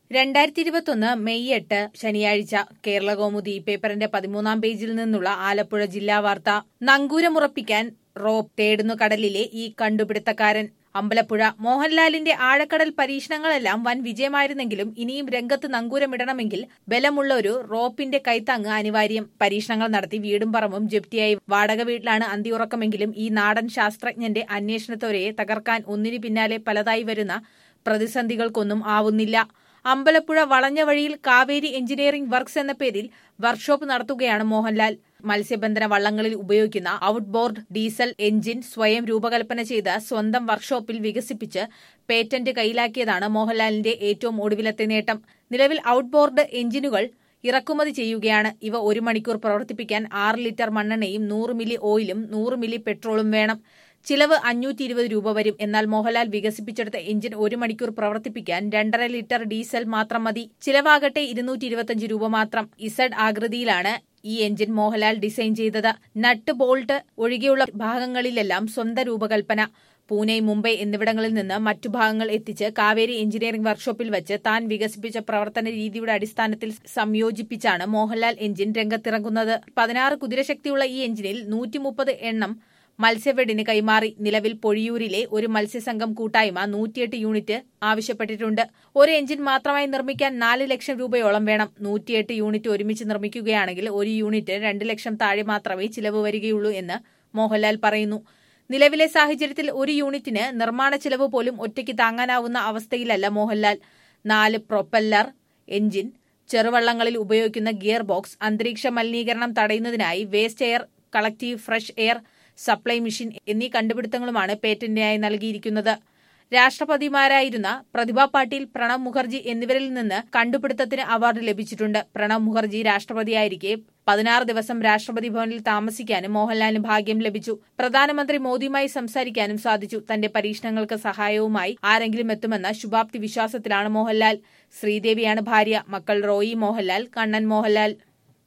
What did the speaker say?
രണ്ടായിരത്തി ഇരുപത്തൊന്ന് മെയ് എട്ട് ശനിയാഴ്ച കേരള കൗമുദി പേപ്പറിന്റെ പതിമൂന്നാം പേജിൽ നിന്നുള്ള ആലപ്പുഴ ജില്ലാ വാർത്ത നങ്കൂരമുറപ്പിക്കാൻ റോപ്പ് തേടുന്നു കടലിലെ ഈ കണ്ടുപിടുത്തക്കാരൻ അമ്പലപ്പുഴ മോഹൻലാലിന്റെ ആഴക്കടൽ പരീക്ഷണങ്ങളെല്ലാം വൻ വിജയമായിരുന്നെങ്കിലും ഇനിയും രംഗത്ത് നങ്കൂരമിടണമെങ്കിൽ ബലമുള്ള ഒരു റോപ്പിന്റെ കൈത്താങ്ങ് അനിവാര്യം പരീക്ഷണങ്ങൾ നടത്തി വീടും പറമ്പും ജപ്തിയായി വാടക വീട്ടിലാണ് അന്തിയുറക്കമെങ്കിലും ഈ നാടൻ ശാസ്ത്രജ്ഞന്റെ അന്വേഷണത്തോരെ തകർക്കാൻ ഒന്നിനു പിന്നാലെ പലതായി വരുന്ന പ്രതിസന്ധികൾക്കൊന്നും ആവുന്നില്ല അമ്പലപ്പുഴ വളഞ്ഞ വഴിയിൽ കാവേരി എഞ്ചിനീയറിംഗ് വർക്ക്സ് എന്ന പേരിൽ വർക്ക്ഷോപ്പ് നടത്തുകയാണ് മോഹൻലാൽ മത്സ്യബന്ധന വള്ളങ്ങളിൽ ഉപയോഗിക്കുന്ന ഔട്ട്ബോർഡ് ഡീസൽ എഞ്ചിൻ സ്വയം രൂപകൽപ്പന ചെയ്ത് സ്വന്തം വർക്ക്ഷോപ്പിൽ വികസിപ്പിച്ച് പേറ്റന്റ് കയ്യിലാക്കിയതാണ് മോഹൻലാലിന്റെ ഏറ്റവും ഒടുവിലത്തെ നേട്ടം നിലവിൽ ഔട്ട്ബോർഡ് എഞ്ചിനുകൾ ഇറക്കുമതി ചെയ്യുകയാണ് ഇവ ഒരു മണിക്കൂർ പ്രവർത്തിപ്പിക്കാൻ ആറ് ലിറ്റർ മണ്ണെണ്ണയും നൂറ് മില്ലി ഓയിലും നൂറ് മില്ലി പെട്രോളും വേണം ചിലവ് അഞ്ഞൂറ്റി ഇരുപത് രൂപ വരും എന്നാൽ മോഹൻലാൽ വികസിപ്പിച്ചെടുത്ത എഞ്ചിൻ ഒരു മണിക്കൂർ പ്രവർത്തിപ്പിക്കാൻ രണ്ടര ലിറ്റർ ഡീസൽ മാത്രം മതി ചിലവാകട്ടെ ഇരുന്നൂറ്റി ഇരുപത്തിയഞ്ച് രൂപ മാത്രം ഇസഡ് ആകൃതിയിലാണ് ഈ എഞ്ചിൻ മോഹൻലാൽ ഡിസൈൻ ചെയ്തത് നട്ട് ബോൾട്ട് ഒഴികെയുള്ള ഭാഗങ്ങളിലെല്ലാം സ്വന്തം രൂപകൽപ്പന പൂനെ മുംബൈ എന്നിവിടങ്ങളിൽ നിന്ന് മറ്റു ഭാഗങ്ങൾ എത്തിച്ച് കാവേരി എഞ്ചിനീയറിംഗ് വർക്ക്ഷോപ്പിൽ വെച്ച് താൻ വികസിപ്പിച്ച പ്രവർത്തന രീതിയുടെ അടിസ്ഥാനത്തിൽ സംയോജിപ്പിച്ചാണ് മോഹൻലാൽ എഞ്ചിൻ രംഗത്തിറങ്ങുന്നത് പതിനാറ് കുതിരശക്തിയുള്ള ഈ എഞ്ചിനിൽ നൂറ്റി മുപ്പത് എണ്ണം മത്സ്യഫെഡിന് കൈമാറി നിലവിൽ പൊഴിയൂരിലെ ഒരു മത്സ്യസംഘം കൂട്ടായ്മ നൂറ്റിയെട്ട് യൂണിറ്റ് ആവശ്യപ്പെട്ടിട്ടുണ്ട് ഒരു എഞ്ചിൻ മാത്രമായി നിർമ്മിക്കാൻ നാല് ലക്ഷം രൂപയോളം വേണം നൂറ്റിയെട്ട് യൂണിറ്റ് ഒരുമിച്ച് നിർമ്മിക്കുകയാണെങ്കിൽ ഒരു യൂണിറ്റ് രണ്ട് ലക്ഷം താഴെ മാത്രമേ ചിലവ് വരികയുള്ളൂ എന്ന് മോഹൻലാൽ പറയുന്നു നിലവിലെ സാഹചര്യത്തിൽ ഒരു യൂണിറ്റിന് നിർമ്മാണ ചെലവ് പോലും ഒറ്റയ്ക്ക് താങ്ങാനാവുന്ന അവസ്ഥയിലല്ല മോഹൻലാൽ നാല് പ്രൊപ്പല്ലർ എഞ്ചിൻ ചെറുവള്ളങ്ങളിൽ ഉപയോഗിക്കുന്ന ഗിയർ ബോക്സ് അന്തരീക്ഷ മലിനീകരണം തടയുന്നതിനായി waste air collective fresh air supply machine എന്നീ കണ്ടുപിടുത്തങ്ങളുമാണ് പേറ്റന്റിനായി നൽകിയിരിക്കുന്നത് രാഷ്ട്രപതിമാരായിരുന്ന പ്രതിഭ പാട്ടീൽ പ്രണബ് മുഖർജി എന്നിവരിൽ നിന്ന് കണ്ടുപിടുത്തത്തിന് അവാർഡ് ലഭിച്ചിട്ടുണ്ട് പ്രണബ് മുഖർജി രാഷ്ട്രപതിയായിരിക്കെ പതിനാറ് ദിവസം രാഷ്ട്രപതി ഭവനിൽ താമസിക്കാനും മോഹൻലാലിന് ഭാഗ്യം ലഭിച്ചു പ്രധാനമന്ത്രി മോദിയുമായി സംസാരിക്കാനും സാധിച്ചു തന്റെ പരീക്ഷണങ്ങൾക്ക് സഹായവുമായി ആരെങ്കിലും എത്തുമെന്ന ശുഭാപ്തി വിശ്വാസത്തിലാണ് മോഹൻലാൽ ശ്രീദേവിയാണ് ഭാര്യ മക്കൾ റോയി മോഹൻലാൽ കണ്ണൻ മോഹൻലാൽ